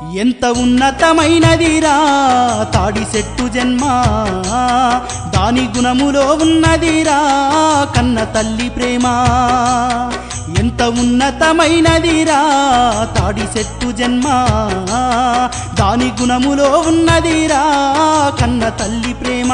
ఎంత ఉన్నతమైనదిరా తాడి చెట్టు జన్మ దాని గుణములో ఉన్నదిరా కన్న తల్లి ప్రేమ ఎంత ఉన్నతమైనదిరా తాడి చెట్టు జన్మ దాని గుణములో ఉన్నదిరా కన్న తల్లి ప్రేమ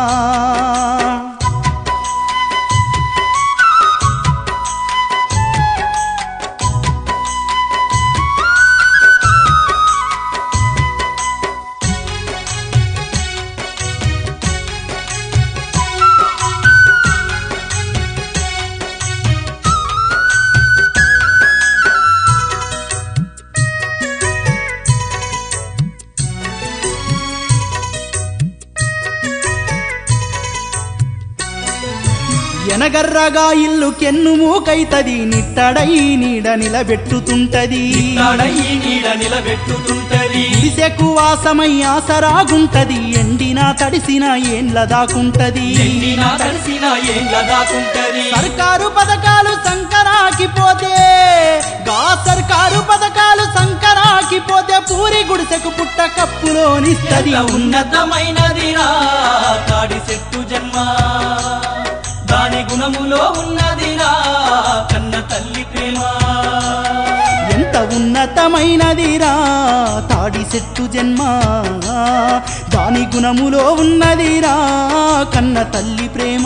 ఎనగర్రగా ఇల్లు కెన్ను మూకైతది నిట్టడై నీడ నిలబెట్టుతుంటది తాడయి నీడ నిలబెట్టుతుంటది దిశకు వాసమై ఆసరాగుంటది ఎండిన తడిసిన ఏండ్ల దాకుంటది ఎండిన తడిసిన ఏండ్ల దాకుంటది సర్కారు పథకాలు సంకరాకి పోతే గా సర్కారు పథకాలు సంకరాకి పోతే పూరి గుడిసెకు పుట్ట కప్పులోనిస్తది ఎంత ఉన్నతమైనదిరా తాడి చెట్టు జన్మ దాని గుణములో ఉన్నదిరా కన్న తల్లి ప్రేమ ఎంత ఉన్నతమైనదిరా తాడి చెట్టు జన్మ దాని గుణములో ఉన్నదిరా కన్న తల్లి ప్రేమ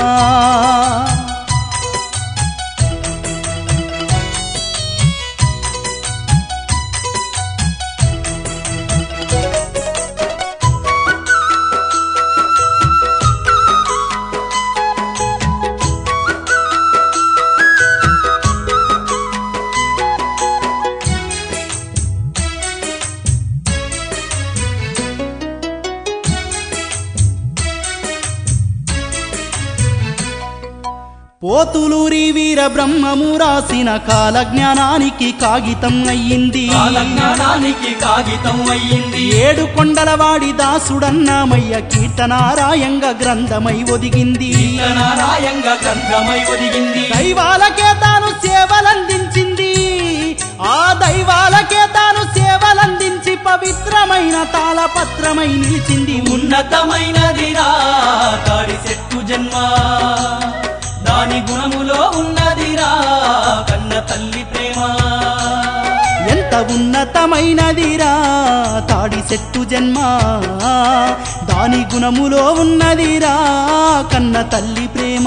పోతులూరి వీర బ్రహ్మము రాసిన కాల జ్ఞానానికి కాగితం అయ్యింది కాలజ్ఞానానికి కాగితం అయ్యింది ఏడు కొండలవాడి దాసుడన్నామయ్య కీర్తనారాయంగా గ్రంథమై ఒదిగింది నారాయంగా గ్రంథమై ఒదిగింది దైవాలకే తాను సేవలందించింది ఆ దైవాలకే తాను సేవలందించి పవిత్రమైన తాళపత్రమై నిలిచింది ఉన్నతమైనదిరా తాడి చెట్టు జన్మ దాని గుణములో ఉన్నదిరా కన్న తల్లి ప్రేమ ఎంత ఉన్నతమైనదిరా తాడి చెట్టు జన్మ దాని గుణములో ఉన్నదిరా కన్న తల్లి ప్రేమ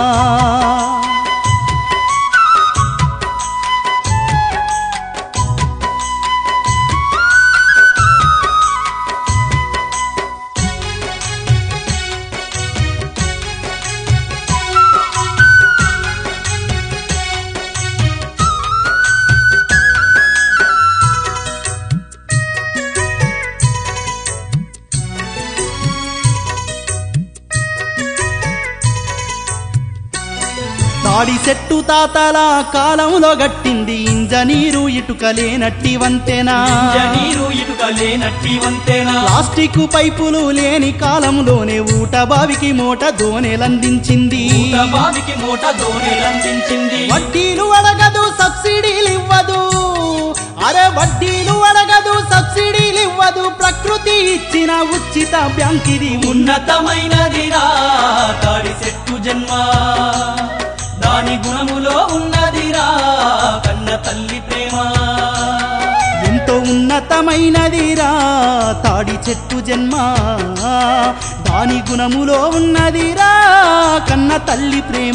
తాడి చెట్టు తాతల కాలంలో గట్టింది ఇంజనీరు ఇటుకలేనట్టి వంతెనా నీరు ఇటుక లేనట్టి వంతేనా ప్లాస్టిక్ పైపులు లేని కాలంలోనే ఊట బావికి మూట దోనెలందించింది బావికి మూట దోణిలందించింది వడ్డీలు అడగదు సబ్సిడీలు ఇవ్వదు అరే వడ్డీలు అడగదు సబ్సిడీలు ఇవ్వదు ప్రకృతి ఇచ్చిన ఉచిత బ్యాంకిది ఉన్న ఉన్నతమైనదిరా తాడి చెట్టు జన్మ దాని గుణములో ఉన్నదిరా కన్న తల్లి ప్రేమ ఎంతో ఉన్నతమైనదిరా తాడి చెట్టు జన్మ దాని గుణములో ఉన్నదిరా కన్న తల్లి ప్రేమ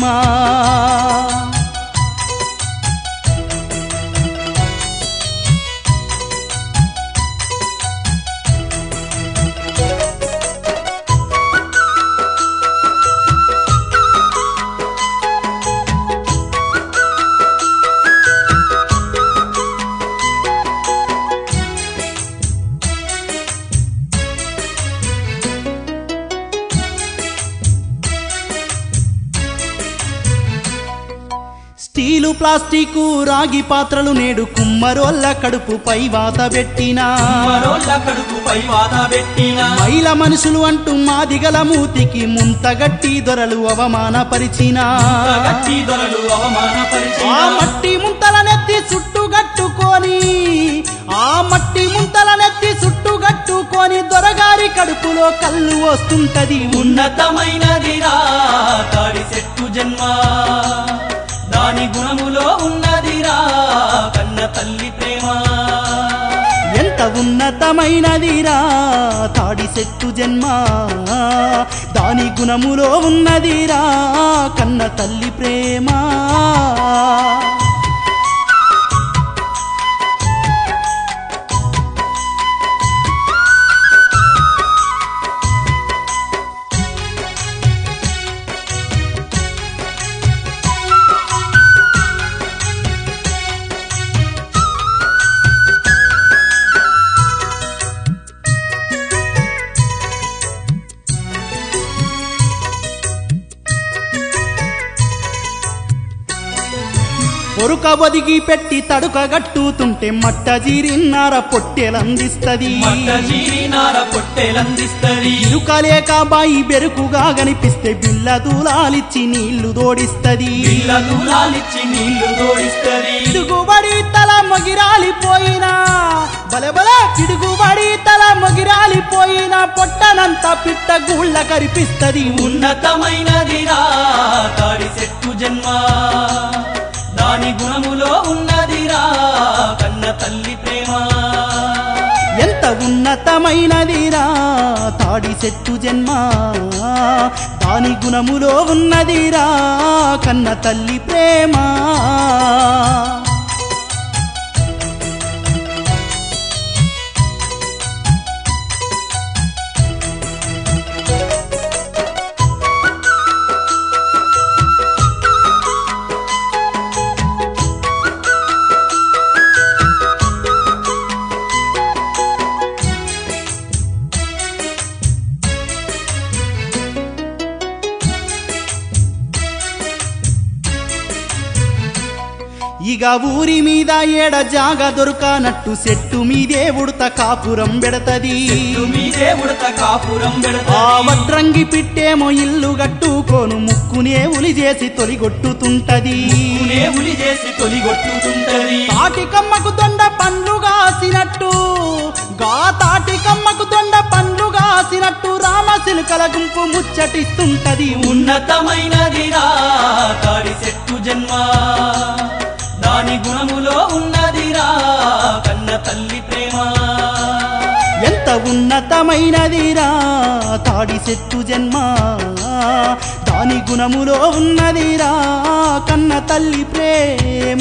స్టీలు ప్లాస్టిక్ రాగి పాత్రలు నేడు కుమ్మరోళ్ళ కడుపుపై వాత పెట్టినా మరోళ్ళ కడుపుపై వాత పెట్టిన మైల మనుషులు అంటూ మాదిగల మూతికి ముంతగట్టి దొరలు అవమానపరిచిన గట్టి దొరలు అవమానపరిచిన ఆ మట్టి ముంతల నెత్తి చుట్టుగట్టుకొని ఆ మట్టి ముంతల కళ్ళు వస్తుంటది ఉన్న ఉన్నతమైనదిరా తాడి చెట్టు జన్మ దాని గుణములో ఉన్నదిరా కన్న తల్లి ప్రేమ ఎంత ఉన్నతమైనదిరా తాడి చెట్టు జన్మ దాని గుణములో ఉన్నదిరా కన్న తల్లి ప్రేమ పొరుక ఒదిగి పెట్టి తడుక గట్టుతుంటే మట్ట జీరిన్నార పొట్టెలందిస్తది మట్ట జీరి నార పొట్టెలందిస్తది ఇరుక లేక బాయి బెరుకుగా కనిపిస్తే బిల్ల దూలాలిచ్చి నీళ్లు దోడిస్తది పిల్ల దూలాలిచ్చి నీళ్లు తోడిస్తది పిడుగుబడి తల మొగిరాలిపోయినా బలబల పిడుగుబడి తల మొగిరాలిపోయినా పొట్టనంత పిట్ట గూళ్ళ కరిపిస్తది ఉన్నతమైనదిరా తాడి చెట్టు జన్మ దాని గుణములో ఉన్నదిరా కన్న తల్లి ప్రేమ ఎంత ఉన్నతమైనదిరా తాడి చెట్టు జన్మ దాని గుణములో ఉన్నదిరా కన్న తల్లి ప్రేమ ఇక ఊరి మీద ఏడ జాగ దొరకనట్టు చెట్టు మీదే ఉడత కాపురం పెడతది చెట్టు మీదే ఉడత కాపురం ఆ పెడతాది వడ్రంగి పిట్టేమో ఇల్లు గట్టుకోను ముక్కునే ఉలి చేసి తొలిగొట్టుతుంటది పూనే ఉలి చేసి తొలిగొట్టుతుంటది తాటికమ్మకు దొండ పండ్లు కాసినట్టు గా తాటికమ్మకు దొండ పండ్లు కాసినట్టు రామశిలుకల గుంపు ముచ్చటిస్తుంటది ఉన్న ఉన్నతమైనదిరా తాడి చెట్టు జన్మ దాని గుణములో ఉన్నదిరా కన్న తల్లి ప్రేమ ఎంత ఉన్నతమైనదిరా తాడి చెట్టు జన్మ దాని గుణములో ఉన్నదిరా కన్న తల్లి ప్రేమ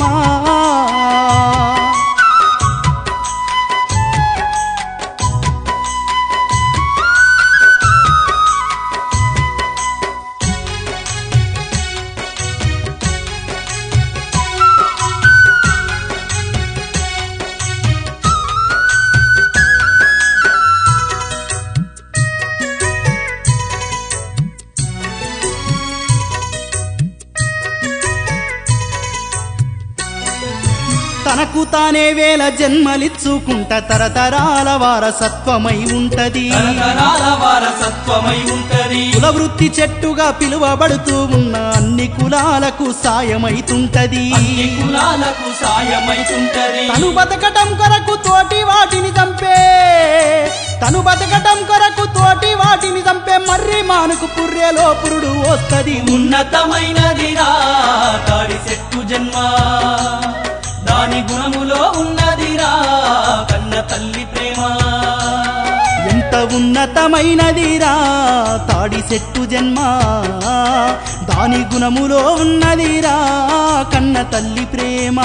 తనకు తానే వేల జన్మలిచ్చుకుంట తరతరాల వారసత్వమై ఉంటది తరతరాల వారసత్వమై ఉంటది కుల వృత్తి చెట్టుగా పిలువబడుతూ ఉన్న అన్ని కులాలకు సాయమైతుంటది అన్ని కులాలకు సాయమైతుంటది తను బతకటం కొరకు తోటి వాటిని చంపే తను బతకటం కొరకు తోటి వాటిని చంపే మర్రి మానుకు పుర్రెలో పురుడు వస్తది ఉన్న ఉన్నతమైనదిరా తాడి చెట్టు జన్మ దాని గుణములో ఉన్నదిరా కన్న తల్లి ప్రేమ ఎంత ఉన్నతమైనదిరా తాడి చెట్టు జన్మ దాని గుణములో ఉన్నదిరా కన్న తల్లి ప్రేమ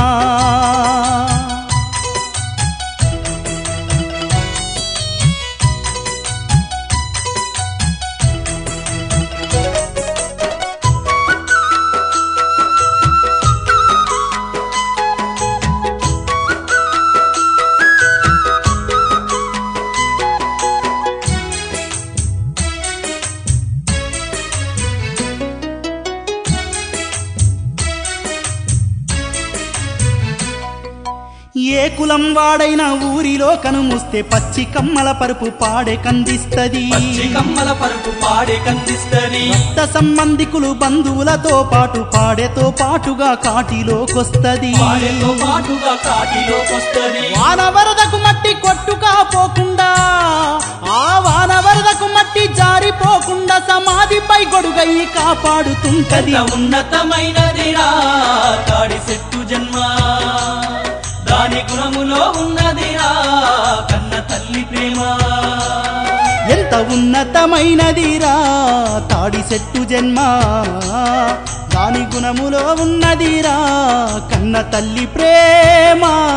ఏ కులం వాడైన ఊరిలో కనుమూస్తే పచ్చి కమ్మల పరుపు పాడే కందిస్తది పచ్చి కమ్మల పరుపు పాడే కందిస్తది రక్త సంబంధికులు బంధువులతో పాటు పాడేతో పాటుగా కాటిలోకొస్తది పాడేతో పాటుగా కాటిలోకొస్తది వాన వరదకు మట్టి కొట్టుకా పోకుండా ఆ వాన వరదకు మట్టి జారిపోకుండా సమాధిపై గొడుగై కాపాడుతుంటది ఎంత ఉన్నతమైనదిరా తాడి చెట్టు జన్మ దాని గుణములో ఉన్నదిరా కన్న తల్లి ప్రేమ ఎంత ఉన్నతమైనదిరా తాడి చెట్టు జన్మ దాని గుణములో ఉన్నదిరా కన్న తల్లి ప్రేమ